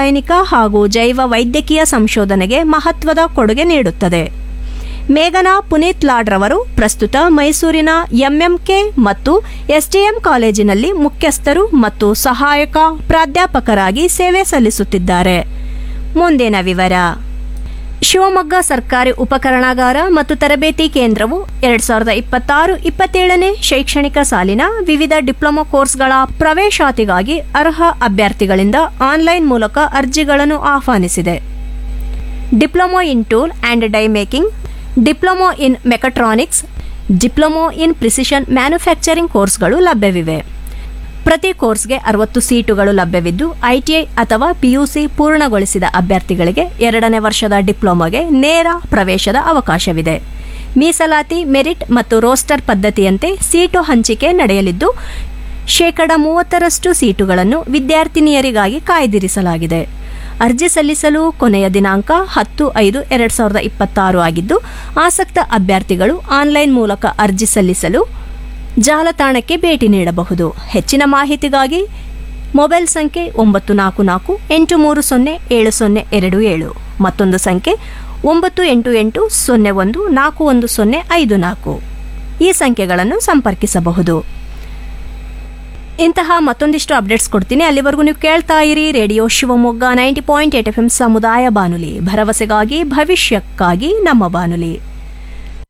ರಾಸಾಯನಿಕ ಹಾಗೂ ಜೈವ ವೈದ್ಯಕೀಯ ಸಂಶೋಧನೆಗೆ ಮಹತ್ವದ ಕೊಡುಗೆ ನೀಡುತ್ತದೆ ಮೇಘನಾ ಪುನೀತ್ ಲಾಡ್ ರವರು ಪ್ರಸ್ತುತ ಮೈಸೂರಿನ ಎಂಎಂಕೆ ಮತ್ತು ಎಸ್ಟಿಎಂ ಕಾಲೇಜಿನಲ್ಲಿ ಮುಖ್ಯಸ್ಥರು ಮತ್ತು ಸಹಾಯಕ ಪ್ರಾಧ್ಯಾಪಕರಾಗಿ ಸೇವೆ ಸಲ್ಲಿಸುತ್ತಿದ್ದಾರೆ ಮುಂದಿನ ವಿವರ ಶಿವಮೊಗ್ಗ ಸರ್ಕಾರಿ ಉಪಕರಣಾಗಾರ ಮತ್ತು ತರಬೇತಿ ಕೇಂದ್ರವು ಎರಡ್ ಸಾವಿರದ ಇಪ್ಪತ್ತಾರು ಇಪ್ಪತ್ತೇಳನೇ ಶೈಕ್ಷಣಿಕ ಸಾಲಿನ ವಿವಿಧ ಡಿಪ್ಲೊಮಾ ಕೋರ್ಸ್ಗಳ ಪ್ರವೇಶಾತಿಗಾಗಿ ಅರ್ಹ ಅಭ್ಯರ್ಥಿಗಳಿಂದ ಆನ್ಲೈನ್ ಮೂಲಕ ಅರ್ಜಿಗಳನ್ನು ಆಹ್ವಾನಿಸಿದೆ diploma in tool and die making diploma in mechatronics diploma in precision manufacturing ಕೋರ್ಸ್ಗಳು ಲಭ್ಯವಿವೆ ಪ್ರತಿ ಕೋರ್ಸ್ಗೆ ಅರವತ್ತು ಸೀಟುಗಳು ಲಭ್ಯವಿದ್ದು ಐಟಿಐ ಅಥವಾ ಪಿಯುಸಿ ಪೂರ್ಣಗೊಳಿಸಿದ ಅಭ್ಯರ್ಥಿಗಳಿಗೆ ಎರಡನೇ ವರ್ಷದ ಡಿಪ್ಲೊಮಾಗೆ ನೇರ ಪ್ರವೇಶದ ಅವಕಾಶವಿದೆ ಮೀಸಲಾತಿ ಮೆರಿಟ್ ಮತ್ತು ರೋಸ್ಟರ್ ಪದ್ಧತಿಯಂತೆ ಸೀಟು ಹಂಚಿಕೆ ನಡೆಯಲಿದ್ದು ಶೇಕಡ ಮೂವತ್ತರಷ್ಟು ಸೀಟುಗಳನ್ನು ವಿದ್ಯಾರ್ಥಿನಿಯರಿಗಾಗಿ ಕಾಯ್ದಿರಿಸಲಾಗಿದೆ ಅರ್ಜಿ ಸಲ್ಲಿಸಲು ಕೊನೆಯ ದಿನಾಂಕ ಹತ್ತು ಐದು ಎರಡು ಸಾವಿರದ ಇಪ್ಪತ್ತಾರು ಆಗಿದ್ದು ಆಸಕ್ತ ಅಭ್ಯರ್ಥಿಗಳು ಆನ್ಲೈನ್ ಮೂಲಕ ಅರ್ಜಿ ಸಲ್ಲಿಸಲು ಜಾಲತಾಣಕ್ಕೆ ಭೇಟಿ ನೀಡಬಹುದು ಹೆಚ್ಚಿನ ಮಾಹಿತಿಗಾಗಿ ಮೊಬೈಲ್ ಸಂಖ್ಯೆ ಒಂಬತ್ತು ನಾಲ್ಕು ನಾಲ್ಕು ಎಂಟು ಮೂರು ಸೊನ್ನೆ ಏಳು ಸೊನ್ನೆ ಎರಡು ಏಳು ಮತ್ತೊಂದು ಸಂಖ್ಯೆ ಒಂಬತ್ತು ಎಂಟು ಎಂಟು ಸೊನ್ನೆ ಒಂದು ನಾಲ್ಕು ಒಂದು ಸೊನ್ನೆ ಐದು ನಾಲ್ಕು ಈ ಸಂಖ್ಯೆಗಳನ್ನು ಸಂಪರ್ಕಿಸಬಹುದು ಇಂತಹ ಮತ್ತೊಂದಿಷ್ಟು ಅಪ್ಡೇಟ್ಸ್ ಕೊಡ್ತೀನಿ ಅಲ್ಲಿವರೆಗೂ ನೀವು ಕೇಳ್ತಾ ಇರಿ radio Shivamogga ninety point eight F M ಸಮುದಾಯ ಬಾನುಲಿ ಭರವಸೆಗಾಗಿ ಭವಿಷ್ಯಕ್ಕಾಗಿ ನಮ್ಮ ಬಾನುಲಿ